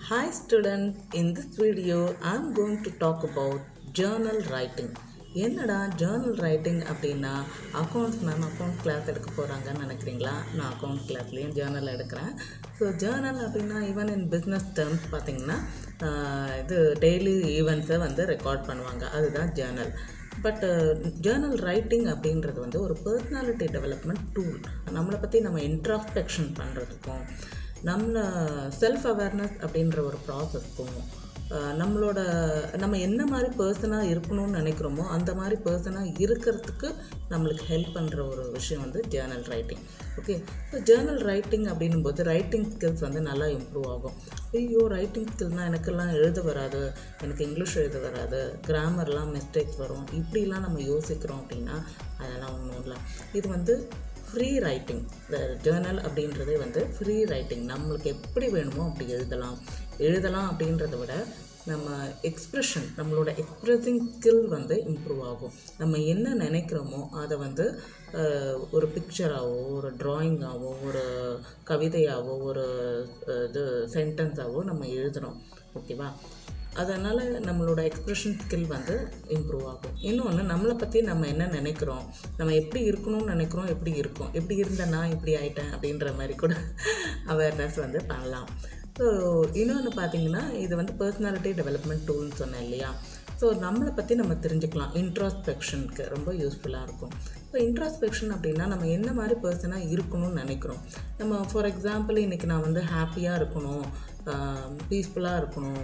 Hi student, in this video I am going to talk about journal writing. என்னடா journal writing அப்படின்னா accounts ma'am account class எடுக்க போகிறாங்கன்னு நினைக்கிறீங்களா நான் account கிளாஸ்லேயும் ஜேர்னல் எடுக்கிறேன் ஸோ ஜேர்னல் அப்படின்னா ஈவன் இன் பிஸ்னஸ் டேர்ம்ஸ் பார்த்தீங்கன்னா ஆஹ், இது டெய்லி ஈவெண்ட்ஸை வந்து ரெக்கார்ட் பண்ணுவாங்க அதுதான் ஜேர்னல் பட் ஜேர்னல் ரைட்டிங் அப்படின்றது வந்து ஒரு பர்சனாலிட்டி டெவலப்மெண்ட் டூல் நம்மளை பற்றி நம்ம இன்ட்ராஸ்பெக்ஷன் பண்ணுறதுக்கும் நம்மளை செல்ஃப் அவேர்னஸ் அப்படின்ற ஒரு ப்ராசஸ்க்கும் நம்மளோட நம்ம என்ன மாதிரி பர்சனாக இருக்கணும்னு நினைக்கிறோமோ அந்த மாதிரி பர்சனாக இருக்கிறதுக்கு நம்மளுக்கு ஹெல்ப் பண்ணுற ஒரு விஷயம் வந்து journal writing okay so journal writing அப்படின்னும்போது ரைட்டிங் ஸ்கில்ஸ் வந்து நல்லா இம்ப்ரூவ் ஆகும் ஐயோ ரைட்டிங் ஸ்கில்னால் எனக்கெல்லாம் எழுத வராது எனக்கு இங்கிலீஷ் எழுத வராது கிராமர்லாம் மிஸ்டேக்ஸ் வரும் இப்படிலாம் நம்ம யோசிக்கிறோம் அப்படின்னா அதெல்லாம் ஒன்றும் இல்லை இது வந்து ஃப்ரீ ரைட்டிங் இந்த ஜேர்னல் அப்படின்றதே வந்து ஃப்ரீ ரைட்டிங் நம்மளுக்கு எப்படி வேணுமோ அப்படி எழுதலாம் எழுதலாம் அப்படின்றத விட நம்ம எக்ஸ்ப்ரெஷன் நம்மளோட எக்ஸ்ப்ரெஸிங் ஸ்கில் வந்து இம்ப்ரூவ் ஆகும் நம்ம என்ன நினைக்கிறோமோ அதை வந்து அஹ், ஒரு பிக்சராகவோ ஒரு ட்ராயிங்காகவோ ஒரு கவிதையாகவோ ஒரு அஹ், இது சென்டென்ஸாகவோ நம்ம எழுதுகிறோம் ஓகேவா அதனால் நம்மளோட எக்ஸ்ப்ரெஷன் ஸ்கில் வந்து இம்ப்ரூவ் ஆகும் இன்னொன்று நம்மளை பற்றி நம்ம என்ன நினைக்கிறோம் நம்ம எப்படி இருக்கணும்னு நினைக்கிறோம் எப்படி இருக்கோம் எப்படி இருந்தேன்னா இப்படி ஆயிட்டேன் அப்படின்ற மாதிரி கூட அவேர்னஸ் வந்து பண்ணலாம் ஸோ இன்னொன்று பார்த்தீங்கன்னா இது வந்து பர்சனாலிட்டி டெவலப்மெண்ட் டூல்னு சொன்னேன் இல்லையா ஸோ நம்மளை பற்றி நம்ம தெரிஞ்சுக்கலாம் இன்ட்ராஸ்பெக்ஷனுக்கு ரொம்ப யூஸ்ஃபுல்லாக இருக்கும் ஸோ இன்ட்ராஸ்பெக்ஷன் அப்படின்னா நம்ம என்ன மாதிரி பர்சனாக இருக்கணும்னு நினைக்கிறோம் நம்ம ஃபார் எக்ஸாம்பிள் இன்றைக்கி நான் வந்து ஹாப்பியாக இருக்கணும் பீஸ்ஃபுல்லாக இருக்கணும்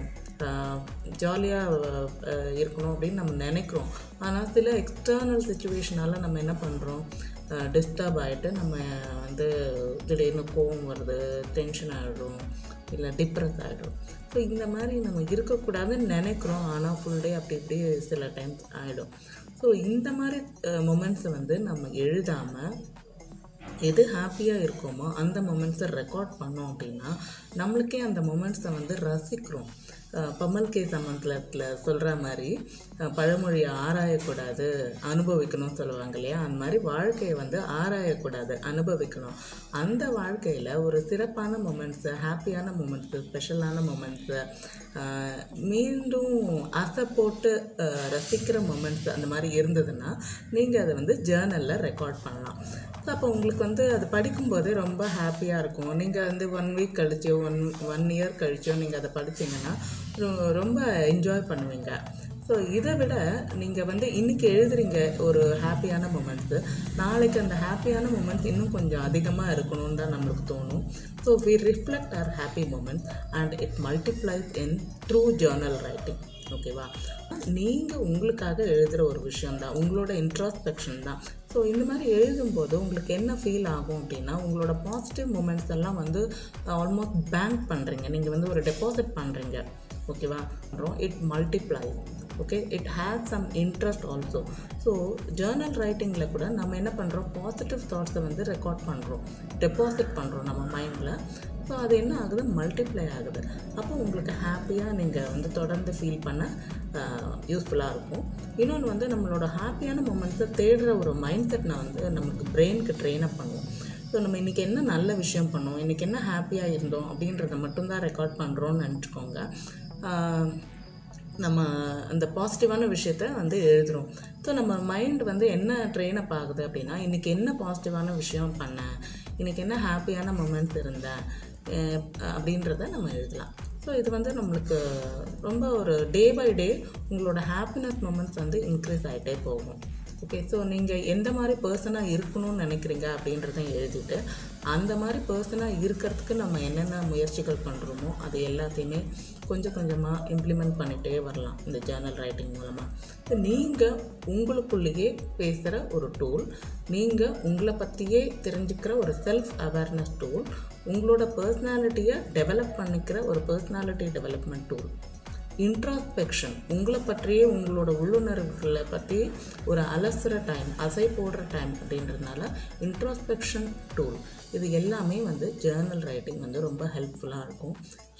ஜாலியாக இருக்கணும் அப்படின்னு நம்ம நினைக்கிறோம் ஆனால் சில எக்ஸ்டர்னல் சுச்சுவேஷனால் நம்ம என்ன பண்ணுறோம் டிஸ்டர்ப் ஆகிட்டு நம்ம வந்து திடீர்னு கோவம் வருது டென்ஷன் ஆகிடும் இல்லை டிப்ரெஸ் ஆகிடும் ஸோ இந்த மாதிரி நம்ம இருக்கக்கூடாதுன்னு நினைக்கிறோம் ஆனால் ஃபுல் டே அப்படி இப்படி சில டைம்ஸ் ஆகிடும் ஸோ இந்த மாதிரி மொமெண்ட்ஸை வந்து நம்ம எழுதாமல் எது ஹாப்பியாக இருக்கோமோ அந்த மொமெண்ட்ஸை ரெக்கார்ட் பண்ணோம் அப்படின்னா நம்மளுக்கே அந்த மொமெண்ட்ஸை வந்து ரசிக்கிறோம் அஹ் பமல் கே சமந்தத்தில் சொல்கிற மாதிரி அஹ் பழமொழியை ஆராயக்கூடாது அனுபவிக்கணும்னு சொல்லுவாங்க இல்லையா அந்த மாதிரி வாழ்க்கையை வந்து ஆராயக்கூடாது அனுபவிக்கணும் அந்த வாழ்க்கையில் ஒரு சிறப்பான மொமெண்ட்ஸு ஹாப்பியான மொமெண்ட்ஸு ஸ்பெஷலான மொமெண்ட்ஸு மீண்டும் ஆசை போட்டு அஹ் ரசிக்கிற மொமெண்ட்ஸ் அந்த மாதிரி இருந்ததுன்னா நீங்கள் அதை வந்து ஜேர்னலில் ரெக்கார்ட் பண்ணலாம் ஸோ அப்போ உங்களுக்கு வந்து அது படிக்கும்போதே ரொம்ப ஹாப்பியாக இருக்கும் நீங்கள் வந்து ஒன் வீக் கழிச்சோ ஒன் ஒன் இயர் கழிச்சோ நீங்கள் அதை படிச்சீங்கன்னா ரொ- ரொம்ப என்ஜாய் பண்ணுவீங்க ஸோ இதை விட நீங்கள் வந்து இன்றைக்கி எழுதுறீங்க ஒரு ஹாப்பியான மூமெண்ட்ஸு நாளைக்கு அந்த ஹாப்பியான மூமெண்ட்ஸ் இன்னும் கொஞ்சம் அதிகமாக இருக்கணும்னு தான் நம்மளுக்கு தோணும் so we reflect our happy moments and it multiplies in through journal writing ஓகேவா நீங்கள் உங்களுக்காக எழுதுகிற ஒரு விஷயம்தான் உங்களோட இன்ட்ராஸ்பெக்ஷன் தான் ஸோ இந்த மாதிரி எழுதும்போது உங்களுக்கு என்ன ஃபீல் ஆகும் அப்படின்னா உங்களோட பாசிட்டிவ் மூமெண்ட்ஸ் எல்லாம் வந்து ஆல்மோஸ்ட் பேங்க் பண்ணுறீங்க நீங்கள் வந்து ஒரு டெபாசிட் பண்ணுறீங்க ஓகேவா அப்புறம் it multiply okay it has some interest also so journal ரைட்டிங்கில் கூட நம்ம என்ன பண்ணுறோம் பாசிட்டிவ் தாட்ஸை வந்து ரெக்கார்ட் பண்ணுறோம் டெபாசிட் பண்ணுறோம் நம்ம மைண்டில் ஸோ அது என்ன ஆகுது மல்டிப்ளை ஆகுது அப்போ உங்களுக்கு ஹாப்பியாக நீங்கள் வந்து தொடர்ந்து ஃபீல் பண்ண யூஸ்ஃபுல்லாக இருக்கும் இன்னொன்று வந்து நம்மளோட ஹாப்பியான மூமெண்ட்ஸை தேடுற ஒரு மைண்ட் செட் நான் வந்து நமக்கு பிரெயினுக்கு ட்ரெயின் அப் பண்ணுவோம் ஸோ நம்ம இன்றைக்கி என்ன நல்ல விஷயம் பண்ணோம் இன்றைக்கி என்ன ஹாப்பியாக இருந்தோம் அப்படின்றத மட்டும்தான் ரெக்கார்ட் பண்ணுறோன்னு நினச்சிக்கோங்க ஆஹ் நம்ம அந்த பாசிட்டிவான விஷயத்த வந்து எழுதுகிறோம் ஸோ நம்ம மைண்ட் வந்து என்ன ட்ரெயின் அப் ஆகுது அப்படின்னா இன்றைக்கி என்ன பாசிட்டிவான விஷயம் பண்ணேன் இன்றைக்கி என்ன ஹாப்பியான மூமெண்ட்ஸ் இருந்தேன் அஹ் அப்படின்றத நம்ம எழுதலாம் ஸோ இது வந்து நம்மளுக்கு ரொம்ப ஒரு டே பை டே உங்களோட ஹாப்பினஸ் மூமெண்ட்ஸ் வந்து இன்க்ரீஸ் ஆகிட்டே போகும் ஓகே ஸோ நீங்கள் எந்த மாதிரி பர்சனாக இருக்கணும்னு நினைக்கிறீங்க அப்படின்றத எழுதிட்டு அந்த மாதிரி பர்சனாக இருக்கிறதுக்கு நம்ம என்னென்ன முயற்சிகள் பண்ணுறோமோ அது எல்லாத்தையுமே கொஞ்சம் கொஞ்சமாக இம்ப்ளிமெண்ட் பண்ணிகிட்டே வரலாம் இந்த ஜேர்னல் ரைட்டிங் மூலமாக நீங்கள் உங்களுக்குள்ளேயே பேசுகிற ஒரு டூல் நீங்கள் உங்களை பற்றியே தெரிஞ்சுக்கிற ஒரு செல்ஃப் அவேர்னஸ் டூல் உங்களோட பர்சனாலிட்டியை டெவலப் பண்ணிக்கிற ஒரு பர்சனாலிட்டி டெவலப்மெண்ட் டூல் இன்ட்ராஸ்பெக்ஷன் உங்களை பற்றியே உங்களோட உள்ளுணர்வுகளை பற்றி ஒரு அலசுகிற டைம் அசை போடுற டைம் அப்படின்றதுனால இன்ட்ராஸ்பெக்ஷன் டூல் இது எல்லாமே வந்து ஜேர்னல் ரைட்டிங் வந்து ரொம்ப ஹெல்ப்ஃபுல்லாக இருக்கும்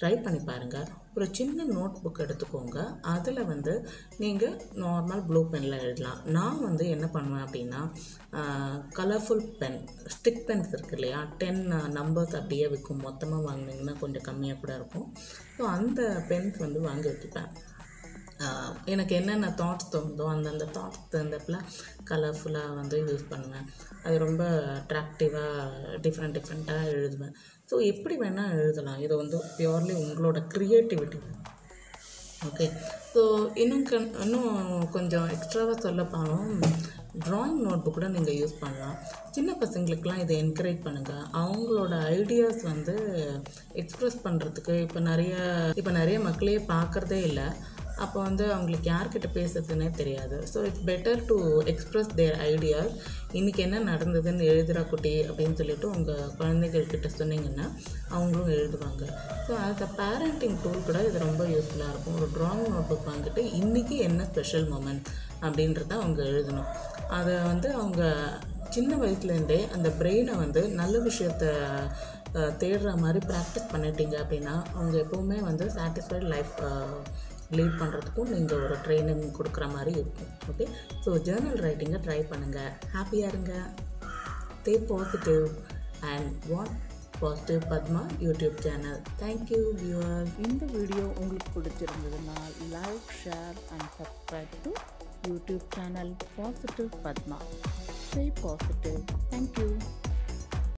ட்ரை பண்ணி பாருங்கள் ஒரு சின்ன நோட் புக் எடுத்துக்கோங்க அதில் வந்து நீங்கள் நார்மல் ப்ளூ பெனில் எழுதலாம் நான் வந்து என்ன பண்ணுவேன் அப்படின்னா கலர்ஃபுல் பென் ஸ்டிக் பென்ஸ் இருக்கு இல்லையா டென் நம்பர்ஸ் அப்படியே விற்கும் மொத்தமாக வாங்கினீங்கன்னா கொஞ்சம் கம்மியாக கூட இருக்கும் ஸோ அந்த பென்ஸ் வந்து வாங்கி வச்சுப்பேன் ஆஹ் எனக்கு என்னென்ன தாட்ஸ் தோணுதோ அந்தந்த தாட்ஸ் தகுந்தப்பில் கலர்ஃபுல்லாக வந்து யூஸ் பண்ணுவேன் அது ரொம்ப அட்ராக்டிவாக டிஃப்ரெண்ட் டிஃப்ரெண்ட்டாக எழுதுவேன் ஸோ எப்படி வேணால் எழுதலாம் இது வந்து பியூர்லி உங்களோட க்ரியேட்டிவிட்டி ஓகே ஸோ இன்னும் கண் இன்னும் கொஞ்சம் எக்ஸ்ட்ராவாக சொல்ல போனோம் ட்ராயிங் நோட் புக் கூட நீங்கள் யூஸ் பண்ணலாம் சின்ன பசங்களுக்கெலாம் இதை என்கரேஜ் பண்ணுங்கள் அவங்களோட ஐடியாஸ் வந்து எக்ஸ்ப்ரெஸ் பண்ணுறதுக்கு இப்போ நிறைய இப்போ நிறைய மக்களையே பார்க்குறதே இல்லை அப்போ வந்து அவங்களுக்கு யார்கிட்ட பேசுறதுன்னே தெரியாது so it's better to express their ideas இன்றைக்கி என்ன நடந்ததுன்னு எழுதுறா குட்டி அப்படின்னு சொல்லிட்டு உங்கள் குழந்தைகள்கிட்ட சொன்னீங்கன்னா அவங்களும் எழுதுவாங்க so as a parenting tool கூட இது ரொம்ப யூஸ்ஃபுல்லாக இருக்கும் ஒரு ட்ராயிங் நோட் புக் வாங்கிட்டு இன்றைக்கி என்ன ஸ்பெஷல் மூமெண்ட் அப்படின்றத அவங்க எழுதணும் அதை வந்து அவங்க சின்ன வயசுலேருந்தே அந்த பிரெயினை வந்து நல்ல விஷயத்த அஹ், தேடுற மாதிரி ப்ராக்டிஸ் பண்ணிட்டீங்க அப்படின்னா அவங்க எப்போவுமே வந்து சாட்டிஸ்ஃபைட் லைஃப் லீட் பண்ணுறதுக்கும் நீங்கள் ஒரு ட்ரைனிங் கொடுக்குற மாதிரி இருக்கும் ஓகே ஸோ ஜேர்னல் ரைட்டிங்கை ட்ரை பண்ணுங்கள் ஹாப்பியாக இருங்க stay positive and what positive Padma YouTube channel thank you viewers இந்த வீடியோ உங்களுக்கு பிடிச்சிருந்ததுன்னா like share and subscribe to YouTube channel positive Padma stay positive thank you